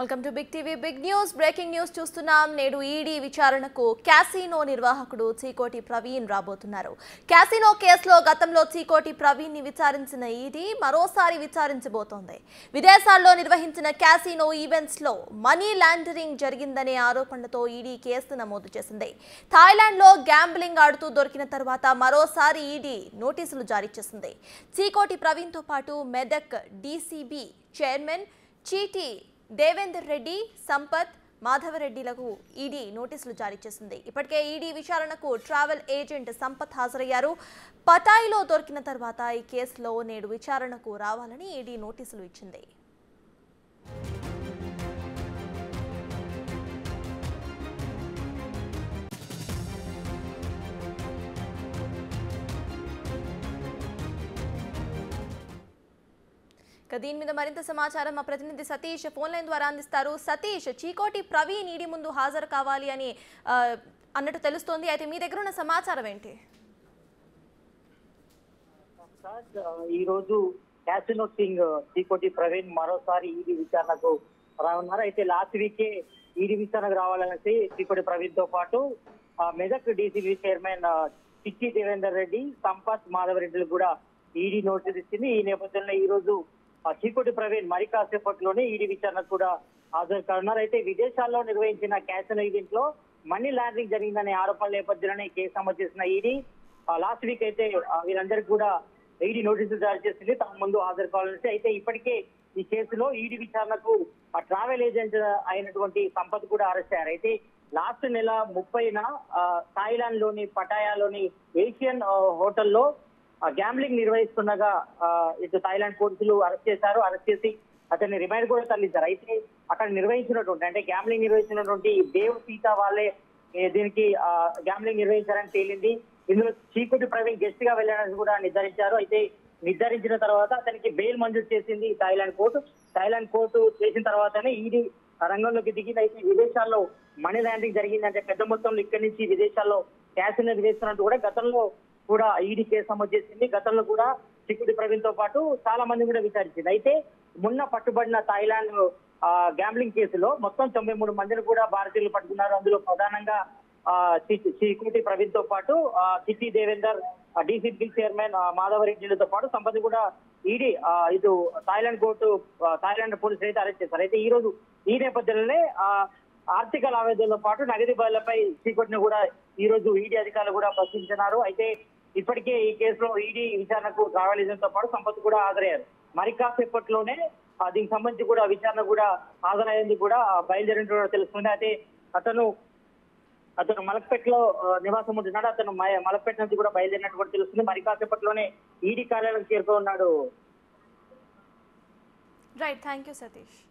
welcome to big TV big news breaking news చూస్తున్నాం నేడు ED విచారణకు క్యాసినో నిర్వాహకుడు చీకోటి ప్రవీణ్ రాబోతున్నారు క్యాసినో కేసులో గతంలో చీకోటి ప్రవీణ్ ని విచారించిన ఈడీ మరోసారి విచారించబోతోంది విదేశాల్లో నిర్వహించిన క్యాసినో ఈవెంట్స్ లో మనీ లాండరింగ్ జరిగిందనే ఆరోపణలతో ఈడీ కేసు నమోదు చేసింది థాయిలాండ్ లో గ్యాంబ్లింగ్ ఆడుతూ దొరికిన తర్వాత మరోసారి ఈడీ నోటీసులు జారీ చేసింది చీకోటి ప్రవీణ్ తో పాటు మెదక్ డీసీబీ చైర్మన్ చీటీ దేవేందర్ రెడ్డి సంపత్ మాధవరెడ్డిలకు ఈడీ నోటీసులు జారీ చేసింది ఇప్పటికే ఈడీ విచారణకు ట్రావెల్ ఏజెంట్ సంపత్ హాజరయ్యారు పటాయిలో దొరికిన తర్వాత ఈ కేసులో నేడు విచారణకు రావాలని ఈడీ నోటీసులు ఇచ్చింది ఇక దీని మీద మరింత సమాచారం మా ప్రతినిధి సతీష్ ఫోన్ లైన్ ద్వారా అందిస్తారు సతీష్ చీకోటి ప్రవీణ్ ఈడీ ముందు హాజరు కావాలి అని ఆ, అన్నట్టు తెలుస్తోంది అయితే మీ దగ్గర ఉన్న సమాచారం ఏంటి సార్, ఈ రోజు క్యాసినో కింగ్ చీకోటి ప్రవీణ్ మరోసారి ఈడీ విచారణకు రానున్నారు అయితే లాస్ట్ వీకే ఈడీ విచారణకు రావాలనేసి చీకోటి ప్రవీణ్ తో పాటు ఆ, మెదక్ డీసీబీ చైర్మన్ ఆ, చిట్టి దేవేందర్ రెడ్డి సంపత్ మాధవ్ రెడ్డిలకు కూడా ఈడీ నోటీస్ ఇచ్చింది ఈ నేపథ్యంలో ఈ రోజు ఆ, చీకోటి ప్రవీణ్ మరి కాసేపట్లోనే ఈడీ విచారణకు కూడా హాజరు కానున్నారు అయితే విదేశాల్లో నిర్వహించిన క్యాసినో ఈవెంట్ లో మనీ లాండరింగ్ జరిగిందనే ఆరోపణల నేపథ్యంలోనే ఈ కేసు నమోదు చేసిన ఈడీ లాస్ట్ వీక్ అయితే ఆ, వీరందరికీ కూడా ఈడీ నోటీసులు జారీ చేసింది తమ ముందు హాజరు కావాలని అయితే ఇప్పటికే ఈ కేసులో ఈడీ విచారణకు ఆ ట్రావెల్ ఏజెంట్ అయినటువంటి సంపత్ కూడా అరెస్ట్ అయ్యారు అయితే లాస్ట్ నెల ముప్పైన థాయిలాండ్ లోని పటాయాలోని ఏషియన్ ఆ, హోటల్లో ఆ, గ్యాంబ్లింగ్ నిర్వహిస్తుండగా ఆ, ఇటు థాయిలాండ్ పోలీసులు అరెస్ట్ చేశారు అరెస్ట్ చేసి అతన్ని రిమైండ్ కూడా తరలించారు అయితే అక్కడ నిర్వహించినటువంటి అంటే గ్యాంబ్లింగ్ నిర్వహించినటువంటి దేవ్ సీత వాళ్ళే ఏ, దీనికి ఆ, గ్యాంబ్లింగ్ నిర్వహించారని తేలింది ఇందులో చీకుటి ప్రవీణ్ గెస్ట్ గా వెళ్ళారని కూడా నిర్ధారించారు అయితే నిర్ధారించిన తర్వాత అతనికి బెయిల్ మంజూరు చేసింది థాయిలాండ్ కోర్టు థాయిలాండ్ కోర్టు చేసిన తర్వాతనే ఈడీ రంగంలోకి దిగింది అయితే విదేశాల్లో మనీ ల్యాండింగ్ జరిగిందంటే పెద్ద మొత్తంలో ఇక్కడి నుంచి విదేశాల్లో క్యాష్ నిర్వహిస్తున్నట్టు కూడా గతంలో కూడా ఈడీ కేసు నమోదు చేసింది గతంలో కూడా చిక్కుడి ప్రవీణ్ తో పాటు చాలా మంది కూడా విచారించింది అయితే మొన్న పట్టుబడిన థాయిలాండ్ ఆ, గ్యాంబ్లింగ్ కేసులో మొత్తం తొంభై మూడు మందిని కూడా భారతీయులు పట్టుకున్నారు అందులో ప్రధానంగా ఆ, చి- చిక్కుటి ప్రవీణ్ తో పాటు ఆ, చిట్టి దేవేందర్ డీసీపీ చైర్మన్ ఆ, మాధవరెడ్డిలతో పాటు సంపద కూడా ఈడీ ఆ, ఇటు థాయిలాండ్ కోర్టు ఆ, థాయిలాండ్ పోలీసులు అయితే అరెస్ట్ చేశారు అయితే ఈ రోజు ఈ నేపథ్యంలోనే ఆ, ఆర్థిక లావాదేవీలతో పాటు నగదు బయలపై చీకొట్టిన కూడా ఈ రోజు ఈడీ అధికారులు కూడా ప్రశ్నించినారు అయితే ఇప్పటికే ఈ కేసులో ఈడీ విచారణకు ట్రావెల్ ఏజెంట్ తో పాటు సంపత్ కూడా హాజరయ్యారు మరి కాసేపట్లోనే ఆ, దీనికి సంబంధించి కూడా విచారణ కూడా హాజరయ్యేందుకు కూడా బయలుదేరినట్టు కూడా తెలుస్తుంది అయితే అతను అతను మలక్పేటలో ఆ, నివాసం ఉంటున్నాడు అతను మ- మలక్పేట నుంచి కూడా బయలుదేరినట్టు కూడా తెలుస్తుంది మరి కాసేపట్లోనే ఈడీ కార్యాలయం చేరుకో ఉన్నాడు రైట్ థ్యాంక్ యూ సతీష్